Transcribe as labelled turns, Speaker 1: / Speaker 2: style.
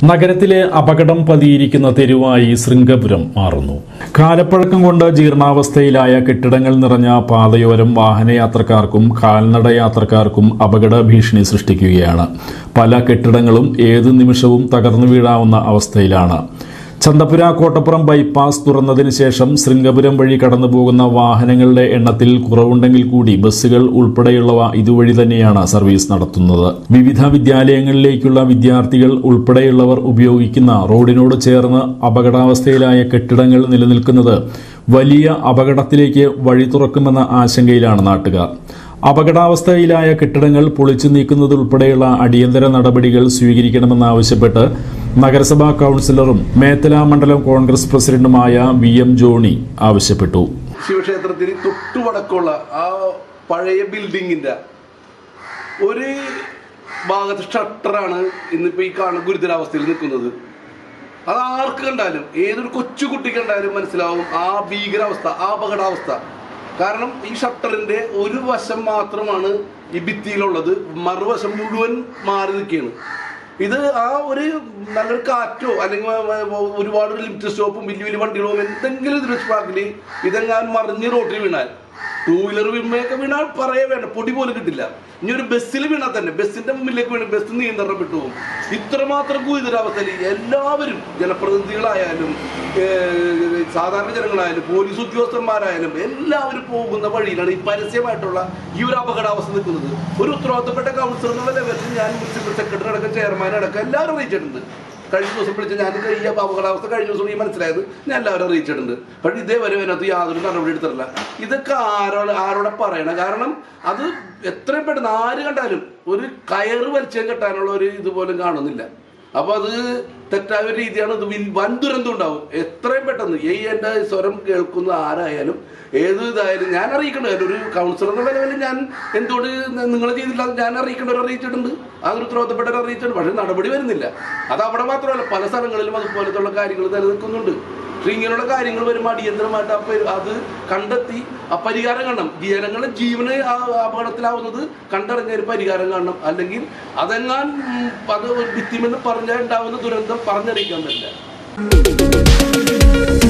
Speaker 1: നഗരത്തിലെ അപകടം പതിയിരിക്കുന്ന തെരുവായി ശൃംഗപുരം മാറുന്നു കാലപ്പഴക്കം കൊണ്ട് ജീർണാവസ്ഥയിലായ കെട്ടിടങ്ങൾ നിറഞ്ഞ പാതയോരം വാഹനയാത്രക്കാർക്കും കാൽനട യാത്രക്കാർക്കും അപകട ഭീഷണി സൃഷ്ടിക്കുകയാണ് പല കെട്ടിടങ്ങളും ഏത് നിമിഷവും തകർന്നു വീഴാവുന്ന അവസ്ഥയിലാണ് ചന്തപുര കോട്ടപ്പുറം ബൈപ്പാസ് തുറന്നതിന് ശേഷം ശൃംഗപുരം വഴി കടന്നുപോകുന്ന വാഹനങ്ങളുടെ എണ്ണത്തിൽ കുറവുണ്ടെങ്കിൽ കൂടി ബസ്സുകൾ ഉൾപ്പെടെയുള്ളവ ഇതുവഴി തന്നെയാണ് സർവീസ് നടത്തുന്നത് വിവിധ വിദ്യാലയങ്ങളിലേക്കുള്ള വിദ്യാർത്ഥികൾ ഉൾപ്പെടെയുള്ളവർ ഉപയോഗിക്കുന്ന റോഡിനോട് ചേർന്ന് അപകടാവസ്ഥയിലായ കെട്ടിടങ്ങൾ നിലനിൽക്കുന്നത് വലിയ അപകടത്തിലേക്ക് വഴി തുറക്കുമെന്ന ആശങ്കയിലാണ് നാട്ടുകാർ അപകടാവസ്ഥയിലായ കെട്ടിടങ്ങൾ പൊളിച്ചു നീക്കുന്നതുൾപ്പെടെയുള്ള അടിയന്തര നടപടികൾ സ്വീകരിക്കണമെന്നാവശ്യപ്പെട്ട് നഗരസഭാ കൗൺസിലറും മേത്തല മണ്ഡലം കോൺഗ്രസ് പ്രസിഡന്റുമായ വി എം ജോണി ആവശ്യപ്പെട്ടു
Speaker 2: ശിവക്ഷേത്രത്തിന് തൊട്ടു വടക്കുള്ള ആ പഴയ ബിൽഡിങ്ങിന്റെ ഒരു ഭാഗത്ത് ഷട്ടറാണ് ഇന്നിപ്പോ ഈ കാണുന്ന ഗുരുതരാവസ്ഥയിൽ നിൽക്കുന്നത് അത് ആർക്ക് കണ്ടാലും ഏതൊരു കൊച്ചു കുട്ടി കണ്ടാലും മനസ്സിലാവും ആ ഭീകരാവസ്ഥ ആ അപകടാവസ്ഥ കാരണം ഈ ഷട്ടറിന്റെ ഒരു വശം മാത്രമാണ് ഈ ഭിത്തിയിലുള്ളത് മറുവശം മുഴുവൻ മാറി നിൽക്കുകയാണ് ഇത് ആ ഒരു നല്ലൊരു കാറ്റോ അല്ലെങ്കിൽ വ- വ- ഒരുപാട് ലിമിറ്റ് സ്റ്റോപ്പും വലിയ വലിയ വണ്ടികളോ എന്തെങ്കിലും ഇതിൽ സ്പാർക്കിൽ ഇതെങ്ങാൻ മറിഞ്ഞ് റോട്ടിൽ വീണാൽ ടൂ വീലർ വീഴുമ്പോഴൊക്കെ വീണാൽ പറയേ വേണ്ട പൊടി പോലും കിട്ടില്ല ഇനി ഒരു ബസ്സിൽ വീണാൽ തന്നെ ബസ്സിന്റെ മുമ്പിലേക്ക് വീണ് ബസ് നിയന്ത്രണം വിട്ടുപോകും ഇത്രമാത്രം ഗുരുതരാവസ്ഥയിൽ എല്ലാവരും ജനപ്രതിനിധികളായാലും ഏഹ്, സാധാരണ ജനങ്ങളായാലും പോലീസ് ഉദ്യോഗസ്ഥന്മാരായാലും എല്ലാവരും പോകുന്ന വഴിയിലാണ് ഈ പരസ്യമായിട്ടുള്ള ഈ ഒരു അപകടാവസ്ഥ നിൽക്കുന്നത് ഒരു ഉത്തരവാദിത്തപ്പെട്ട കൗൺസിലർ എന്നുള്ള ലെവലിൽ ഞാൻ മുനിസിപ്പൽ സെക്രട്ടറി അടക്കം ചെയർമാൻ അടക്കം എല്ലാവരും അറിയിച്ചിട്ടുണ്ട് കഴിഞ്ഞ ദിവസം വിളിച്ച് ഞാൻ ഈ അപകടാവസ്ഥ കഴിഞ്ഞ ദിവസം ഈ മനസ്സിലായത് ഞാൻ എല്ലാവരും അറിയിച്ചിട്ടുണ്ട് പക്ഷേ ഇതേവരെ അതിനകത്ത് യാതൊരു നടപടി എടുത്തിട്ടില്ല ഇതൊക്കെ ആരോട് ആരോടെ പറയണം കാരണം അത് എത്രയും പെട്ടെന്ന് ആര് കണ്ടാലും ഒരു കയറ് വലിച്ചം കെട്ടാനുള്ള ഒരു ഇതുപോലും കാണുന്നില്ല അപ്പൊ അത് തെറ്റായ ഒരു രീതിയാണ് ഇത് വിൻ- വൻ ദുരന്തം ഉണ്ടാവും എത്രയും പെട്ടെന്ന് ഈ എന്റെ സ്വരം കേൾക്കുന്ന ആരായാലും ഏത് ഇതായാലും ഞാൻ അറിയിക്കേണ്ട കാര്യം ഒരു കൗൺസിലർ എന്നുള്ള ലെവലിൽ ഞാൻ എന്തുകൊണ്ട് നിങ്ങൾ ചെയ്തില്ല അത് ഞാൻ അറിയിക്കേണ്ടവർ അറിയിച്ചിട്ടുണ്ട് അതൊരു ഉത്തരവാദിത്തപ്പെട്ടവർ അറിയിച്ചിട്ടുണ്ട് പക്ഷെ നടപടി വരുന്നില്ല അത് അവിടെ മാത്രമല്ല പല സ്ഥലങ്ങളിലും അതുപോലത്തുള്ള കാര്യങ്ങൾ നിലനിൽക്കുന്നുണ്ട് പക്ഷെ ഇങ്ങനെയുള്ള കാര്യങ്ങൾ വരുമ്പോൾ അടിയന്തരമായിട്ട് ആ പരി- അത് കണ്ടെത്തി ആ പരിഹാരം കാണണം ജനങ്ങളുടെ ജീവന് ആ അപകടത്തിലാവുന്നത് കണ്ടറിഞ്ഞ ഒരു പരിഹാരം കാണണം അല്ലെങ്കിൽ അതെങ്ങാൻ ഉം, അത് ഒരു ഭിത്തിമെന്ന് പറഞ്ഞാൽ ഉണ്ടാവുന്ന ദുരന്തം പറഞ്ഞറിയിക്കാൻ പറ്റില്ല